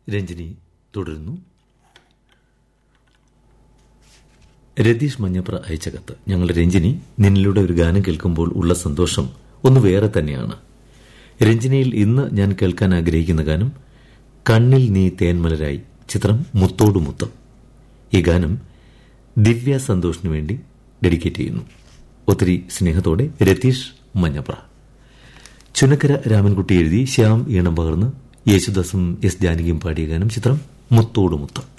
രഞ്ജിനി തുടരുന്നു രതീഷ് മഞ്ഞപ്ര അയച്ച കത്ത് ഞങ്ങളുടെ രഞ്ജിനി നിന്നിലൂടെ ഒരു ഗാനം കേൾക്കുമ്പോൾ ഉള്ള സന്തോഷം ഒന്ന് വേറെ തന്നെയാണ് രഞ്ജിനിയിൽ ഇന്ന് ഞാൻ കേൾക്കാൻ ആഗ്രഹിക്കുന്ന ഗാനം കണ്ണിൽ നീ തേന്മലരായി ചിത്രം മുത്തോടു മുത്തം ഈ ഗാനം ദിവ്യ സന്തോഷിനു വേണ്ടി ഡെഡിക്കേറ്റ് ചെയ്യുന്നു ഒത്തിരി സ്നേഹത്തോടെ രതീഷ് മഞ്ഞപ്ര ചുനക്കര രാമൻകുട്ടി എഴുതി ശ്യാം ഈണം പകർന്ന് യേശുദാസും എസ് ജാനകിയും പാടിയ ഗാനം ചിത്രം മുത്തോടു മുത്തം